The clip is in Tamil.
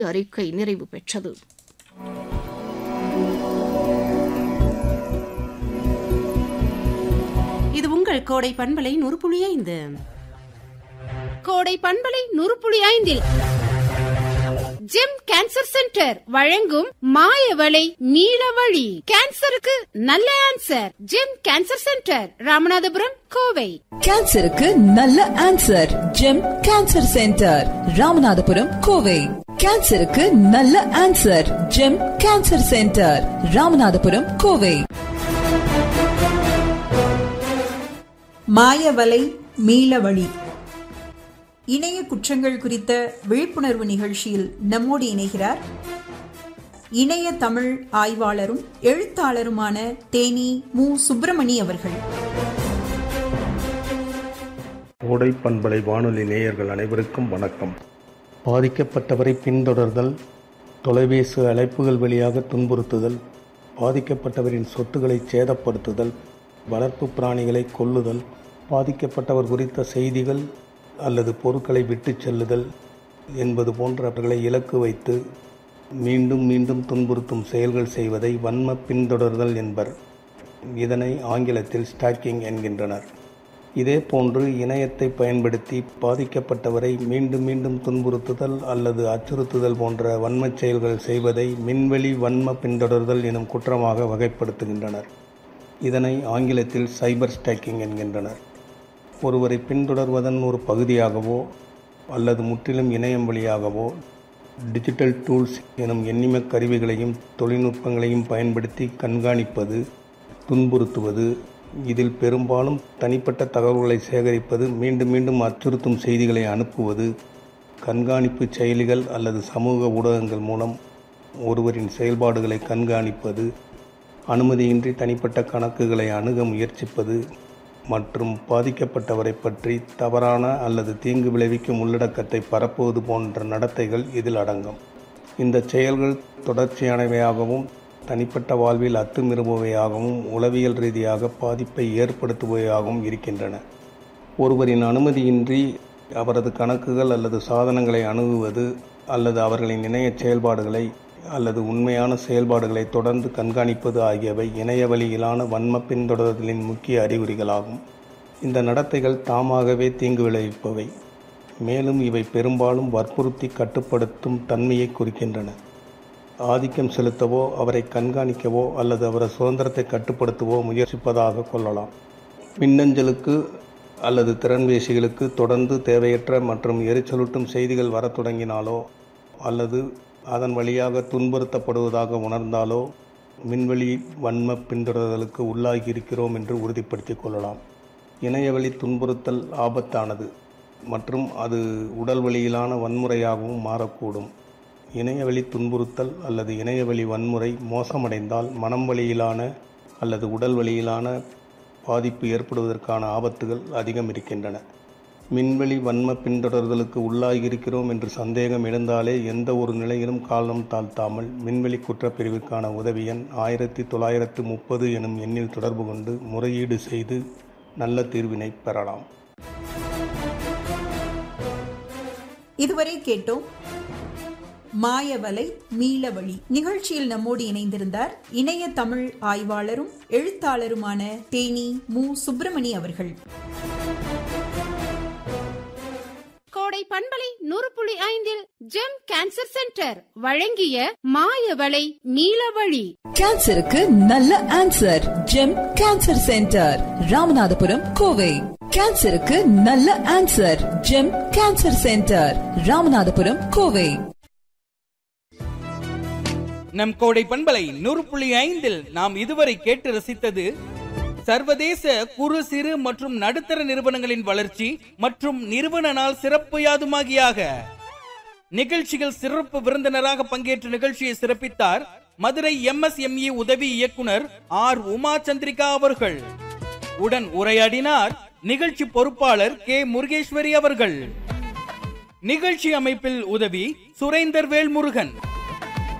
அறிக்கை நிறைவு பெற்றது இது உங்கள் கோடை பண்பலை நூறு ஐந்து கோடை பண்பலை நூறு ஐந்தில் ஜெம் கேன்சர் சென்டர் வழங்கும் மாயவளை நீலவழி கேன்சருக்கு நல்ல answer GEM cancer centre Ramanathapuram Kovai கேன்சருக்கு நல்ல answer GEM cancer centre Ramanathapuram Kovai கேன்சருக்கு நல்ல answer GEM cancer centre Ramanathapuram Kovai மாயவலை மீளவழி இணைய குற்றங்கள் குறித்த விழிப்புணர்வு நிகழ்ச்சியில் நம்மோடு இணைகிறார் இணைய தமிழ் ஆய்வாளரும் எழுத்தாளருமான தேனி மு சுப்பிரமணி அவர்கள் கோடை பண்பலை வானொலி நேயர்கள் அனைவருக்கும் வணக்கம் பாதிக்கப்பட்டவரை பின்தொடர்தல் தொலைபேசி அழைப்புகள் வழியாக துன்புறுத்துதல் பாதிக்கப்பட்டவரின் சொத்துக்களை சேதப்படுத்துதல் வளர்ப்பு பிராணிகளை கொல்லுதல் பாதிக்கப்பட்டவர் குறித்த செய்திகள் அல்லது பொருட்களை விட்டுச் செல்லுதல் என்பது போன்றவர்களை இலக்கு வைத்து மீண்டும் மீண்டும் துன்புறுத்தும் செயல்கள் செய்வதை வன்ம பின்தொடர்தல் என்பர் இதனை ஆங்கிலத்தில் ஸ்டாக்கிங் என்கின்றனர் இதேபோன்று இணையத்தை பயன்படுத்தி பாதிக்கப்பட்டவரை மீண்டும் மீண்டும் துன்புறுத்துதல் அல்லது அச்சுறுத்துதல் போன்ற வன்மச் செயல்கள் செய்வதை மின்வெளி வன்ம பின்தொடர்தல் எனும் குற்றமாக வகைப்படுத்துகின்றனர் இதனை ஆங்கிலத்தில் சைபர் ஸ்டாக்கிங் என்கின்றனர் ஒருவரை பின்தொடர்வதன் ஒரு பகுதியாகவோ அல்லது முற்றிலும் இணையம் வழியாகவோ டிஜிட்டல் டூல்ஸ் எனும் எண்ணிம கருவிகளையும் தொழில்நுட்பங்களையும் பயன்படுத்தி கண்காணிப்பது துன்புறுத்துவது இதில் பெரும்பாலும் தனிப்பட்ட தகவல்களை சேகரிப்பது மீண்டும் மீண்டும் அச்சுறுத்தும் செய்திகளை அனுப்புவது கண்காணிப்பு செயலிகள் அல்லது சமூக ஊடகங்கள் மூலம் ஒருவரின் செயல்பாடுகளை கண்காணிப்பது அனுமதியின்றி தனிப்பட்ட கணக்குகளை அணுக முயற்சிப்பது மற்றும் பாதிக்கப்பட்டவரை பற்றி தவறான அல்லது தீங்கு விளைவிக்கும் உள்ளடக்கத்தை பரப்புவது போன்ற நடத்தைகள் இதில் அடங்கும் இந்த செயல்கள் தொடர்ச்சியானவையாகவும் தனிப்பட்ட வாழ்வில் அத்துமீறுபவையாகவும் உளவியல் ரீதியாக பாதிப்பை ஏற்படுத்துபவையாகவும் இருக்கின்றன ஒருவரின் அனுமதியின்றி அவரது கணக்குகள் அல்லது சாதனங்களை அணுகுவது அல்லது அவர்களின் இணைய செயல்பாடுகளை அல்லது உண்மையான செயல்பாடுகளை தொடர்ந்து கண்காணிப்பது ஆகியவை இணைய வழியிலான வன்ம பின்தொடர்தலின் முக்கிய அறிகுறிகளாகும் இந்த நடத்தைகள் தாமாகவே தீங்கு விளைவிப்பவை மேலும் இவை பெரும்பாலும் வற்புறுத்தி கட்டுப்படுத்தும் தன்மையை குறிக்கின்றன ஆதிக்கம் செலுத்தவோ அவரை கண்காணிக்கவோ அல்லது அவரது சுதந்திரத்தை கட்டுப்படுத்தவோ முயற்சிப்பதாக கொள்ளலாம் மின்னஞ்சலுக்கு அல்லது திறன்பேசிகளுக்கு தொடர்ந்து தேவையற்ற மற்றும் எரிச்சலூட்டும் செய்திகள் வரத் தொடங்கினாலோ அல்லது அதன் வழியாக துன்புறுத்தப்படுவதாக உணர்ந்தாலோ மின்வெளி வன்ம பின்தொடர்தலுக்கு உள்ளாகி இருக்கிறோம் என்று உறுதிப்படுத்திக் கொள்ளலாம் இணையவழி துன்புறுத்தல் ஆபத்தானது மற்றும் அது உடல் வழியிலான வன்முறையாகவும் மாறக்கூடும் இணையவழி துன்புறுத்தல் அல்லது இணையவழி வன்முறை மோசமடைந்தால் மனம் வழியிலான அல்லது உடல் வழியிலான பாதிப்பு ஏற்படுவதற்கான ஆபத்துகள் அதிகம் இருக்கின்றன மின்வெளி வன்ம பின்தொடர்தலுக்கு உள்ளாகியிருக்கிறோம் என்று சந்தேகம் எழுந்தாலே எந்த ஒரு நிலையிலும் காலம் தாழ்த்தாமல் மின்வெளி குற்றப்பிரிவுக்கான உதவி எண் ஆயிரத்தி தொள்ளாயிரத்து முப்பது எனும் எண்ணில் தொடர்பு கொண்டு முறையீடு செய்து நல்ல தீர்வினை பெறலாம் இதுவரை கேட்டோம் மாயவலை மீளவழி நிகழ்ச்சியில் நம்மோடு இணைந்திருந்தார் இணைய தமிழ் ஆய்வாளரும் எழுத்தாளருமான தேனி மு சுப்பிரமணி அவர்கள் கோடை பண்பலை நூறு புள்ளி ஐந்தில் ஜெம் கேன்சர் சென்டர் வழங்கிய மாயவளை நீலவழி கேன்சருக்கு நல்ல answer GEM cancer centre Ramanathapuram Kovai கேன்சருக்கு நல்ல answer GEM cancer centre Ramanathapuram Kovai நம் கோடை பண்பலை நூறு புள்ளி ஐந்தில் நாம் இதுவரை கேட்டு ரசித்தது சர்வதேச குறு சிறு மற்றும் நடுத்தர நிறுவனங்களின் வளர்ச்சி மற்றும் நிறுவன நாள் சிறப்பு யாதுமாகியாக நிகழ்ச்சிகள் சிறப்பு விருந்தினராக பங்கேற்ற நிகழ்ச்சியை சிறப்பித்தார் மதுரை எம்எஸ்எம்இ உதவி இயக்குனர் ஆர் உமா சந்திரிகா அவர்கள் உடன் உரையாடினார் நிகழ்ச்சி பொறுப்பாளர் கே முருகேஸ்வரி அவர்கள் நிகழ்ச்சி அமைப்பில் உதவி சுரேந்தர் வேல்முருகன்